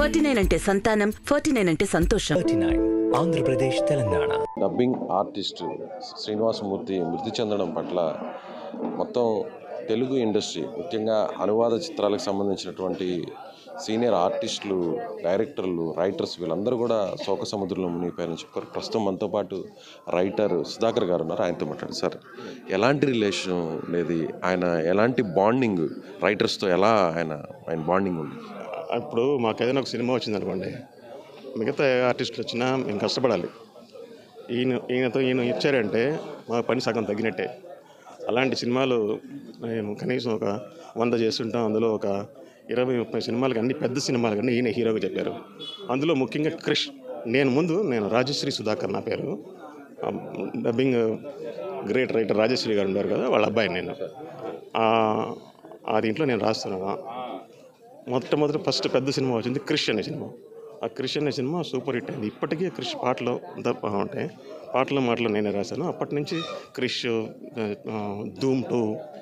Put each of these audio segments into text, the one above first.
forty nine అంటే సంతానం forty nine అంటే సంతోషం thirty nine Andhra Pradesh Telangana dubbing artist Srinivasamurthy మృతి చెందడం పట్ల మొత్తం తెలుగు ఇండస్ట్రీ ముఖ్యంగా అనువాద చిత్రాలకు సంబంధించినటువంటి సీనియర్ ఆర్టిస్టులు డైరెక్టర్లు రైటర్స్ వీళ్ళందరూ కూడా శోక సముద్రంలో మునిగిపోయారని చెప్పారు ప్రస్తుతం మనతో పాటు రైటర్ సుధాకర్ గారు ఉన్నారు ఆయనతో మాట్లాడు సార్ ఎలాంటి రిలేషన్ లేదు ఆయన ఎలాంటి బాండింగ్ రైటర్స్తో ఎలా ఆయన ఆయన బాండింగ్ ఉంది ఇప్పుడు మాకు ఏదైనా ఒక సినిమా వచ్చింది అనుకోండి మిగతా ఆర్టిస్టులు వచ్చినా మేము కష్టపడాలి ఈయన ఈయనతో ఈయన ఇచ్చారంటే మా పని సగం తగ్గినట్టే అలాంటి సినిమాలు మేము కనీసం ఒక వంద చేస్తుంటాం అందులో ఒక ఇరవై ముప్పై సినిమాలకు అన్ని పెద్ద సినిమాలు కానీ ఈయన హీరోగా చెప్పారు అందులో ముఖ్యంగా క్రిష్ నేను ముందు నేను రాజశ్రీ సుధాకర్ నా పేరు ఆ, డబ్బింగ్ గ్రేట్ రైటర్ రాజశ్రీ గారు ఉన్నారు కదా వాళ్ళ అబ్బాయి నేను ఆ, ఆ దీంట్లో నేను రాస్తున్నాను మొట్టమొదటి ఫస్ట్ పెద్ద సినిమా వచ్చింది క్రిష్ అనే సినిమా ఆ క్రిష్ అనే సినిమా సూపర్ హిట్ అయింది ఇప్పటికీ క్రిష్ పాటలు అంతా బాగుంటాయి పాటలు మాటలు నేనే రాశాను అప్పటి నుంచి క్రిష్ ఆ, ధూమ్ టూ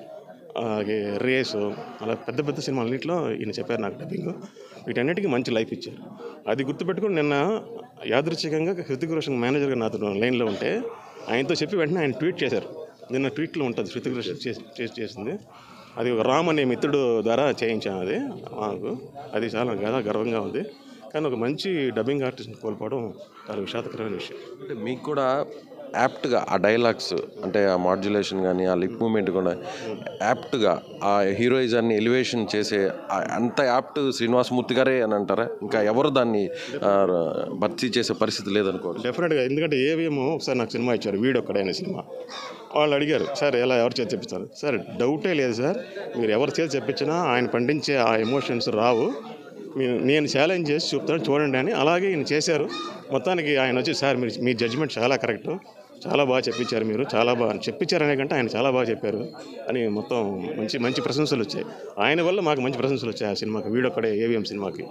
అలాగే రేసు అలా పెద్ద పెద్ద సినిమాలన్నింటిలో ఈయన చెప్పారు నాకు డబ్బింగ్ వీటన్నిటికీ మంచి లైఫ్ ఇచ్చారు అది గుర్తుపెట్టుకుని నిన్న యాదృచ్ఛికంగా హృతిక్ రోషన్ మేనేజర్గా నాతో లైన్లో ఉంటే ఆయనతో చెప్పి వెంటనే ఆయన ట్వీట్ చేశారు నిన్న ట్వీట్లో ఉంటుంది హృతిక్ రోషన్ చేసి చేసి- చేసింది అది ఒక రామ్ అనే మిత్రుడు ద్వారా చేయించాను అది మాకు అది చాలా గద గర్వంగా ఉంది కానీ ఒక మంచి డబ్బింగ్ ఆర్టిస్ట్ని కోల్పోవడం చాలా విషాదకరమైన విషయం అంటే మీకు కూడా యాప్ట్గా ఆ డైలాగ్స్ అంటే ఆ మాడ్యులేషన్ కానీ ఆ లిప్ మూమెంట్ కూడా యాప్ట్గా ఆ హీరోయిజాన్ని ఎలివేషన్ చేసే ఆ- అంత యాప్ట్ శ్రీనివాసమూర్తి గారే అని అంటారా ఇంకా ఎవరు దాన్ని ఆ, భర్తీ చేసే పరిస్థితి లేదనుకోవచ్చు డెఫినెట్గా ఎందుకంటే ఏవిఎం ఒకసారి నాకు సినిమా ఇచ్చారు వీడొక్కడైన సినిమా వాళ్ళు అడిగారు సార్ ఎలా ఎవరు చేతి చెప్పించారు సార్ డౌటే లేదు సార్ మీరు ఎవరి చేతి చెప్పించినా ఆయన పండించే ఆ ఎమోషన్స్ రావు మీ- నేను ఛాలెంజ్ చేసి చూపుతాను చూడండి అని అలాగే ఈయన చేశారు మొత్తానికి ఆయన వచ్చి సార్ మీరు మీ జడ్జిమెంట్ చాలా కరెక్ట్ చాలా బాగా చెప్పించారు మీరు చాలా బాగా చెప్పించారు అనే కంటే ఆయన చాలా బాగా చెప్పారు అని మొత్తం మంచి మంచి ప్రశంసలు వచ్చాయి ఆయన వల్ల మాకు మంచి ప్రశంసలు వచ్చాయి ఆ సినిమాకి వీడొక్కడే ఏవిఎం సినిమాకి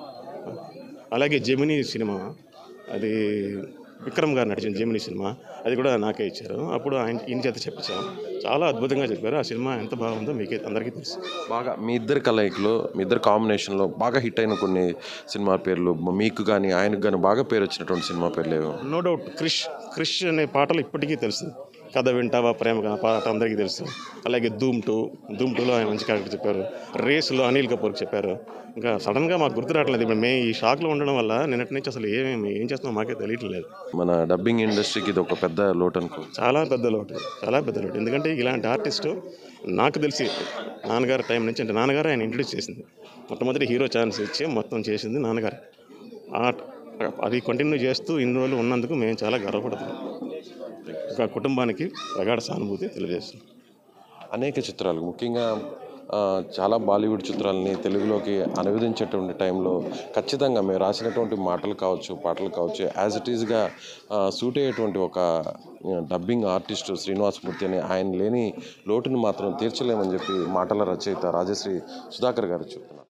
అలాగే జెమినీ సినిమా అది విక్రమ్ గారు నడిచిన జెమినీ సినిమా అది కూడా నాకే ఇచ్చారు అప్పుడు ఆయన ఈయన చేత చెప్పించాం చాలా అద్భుతంగా చెప్పారు ఆ సినిమా ఎంత బాగుందో మీకే అందరికీ తెలుసు బాగా మీ ఇద్దరు కలయికలో మీ ఇద్దరు కాంబినేషన్లో బాగా హిట్ అయిన కొన్ని సినిమా పేర్లు మీకు కానీ ఆయనకు కానీ బాగా పేరు వచ్చినటువంటి సినిమా పేర్లు ఏవో నో డౌట్ క్రిష్ క్రిష్ అనే పాటలు ఇప్పటికీ తెలుసు కథ వింటావా ప్రేమ కా- పాట అందరికీ తెలుసు అలాగే ధూమ్ టూ ధూమ్ టూలో ఆయన మంచి క్యారెక్టర్ చెప్పారు రేసులో అనిల్ కపూర్కి చెప్పారు ఇంకా సడన్గా మాకు గుర్తు రావట్లేదు ఇప్పుడు మేము ఈ షాక్లో ఉండడం వల్ల నిన్నటి నుంచి అసలు ఏమేమి ఏం చేస్తున్నాం మాకే తెలియట్లేదు మన డబ్బింగ్ ఇండస్ట్రీకి ఇది ఒక పెద్ద లోటు అనుకో చాలా పెద్ద లోటు చాలా పెద్ద లోటు ఎందుకంటే ఇలాంటి ఆర్టిస్టు నాకు తెలిసి నాన్నగారి టైం నుంచి అంటే నాన్నగారు ఆయన ఇంట్రడ్యూస్ చేసింది మొట్టమొదటి హీరో ఛాన్స్ ఇచ్చి మొత్తం చేసింది నాన్నగారు ఆ అది కంటిన్యూ చేస్తూ ఇన్ని రోజులు ఉన్నందుకు మేము చాలా గర్వపడుతున్నాం ఒక కుటుంబానికి ప్రగాఢ సానుభూతి తెలియజేస్తున్నాం అనేక చిత్రాలు ముఖ్యంగా ఆ, చాలా బాలీవుడ్ చిత్రాలని తెలుగులోకి అనువదించేటువంటి టైంలో ఖచ్చితంగా మేము రాసినటువంటి మాటలు కావచ్చు పాటలు కావచ్చు యాజ్ ఇట్ ఈస్గా సూట్ అయ్యేటువంటి ఒక డబ్బింగ్ ఆర్టిస్ట్ శ్రీనివాసమూర్తి అని ఆయన లేని లోటుని మాత్రం తీర్చలేమని చెప్పి మాటల రచయిత రాజశ్రీ సుధాకర్ గారు చెప్తున్నారు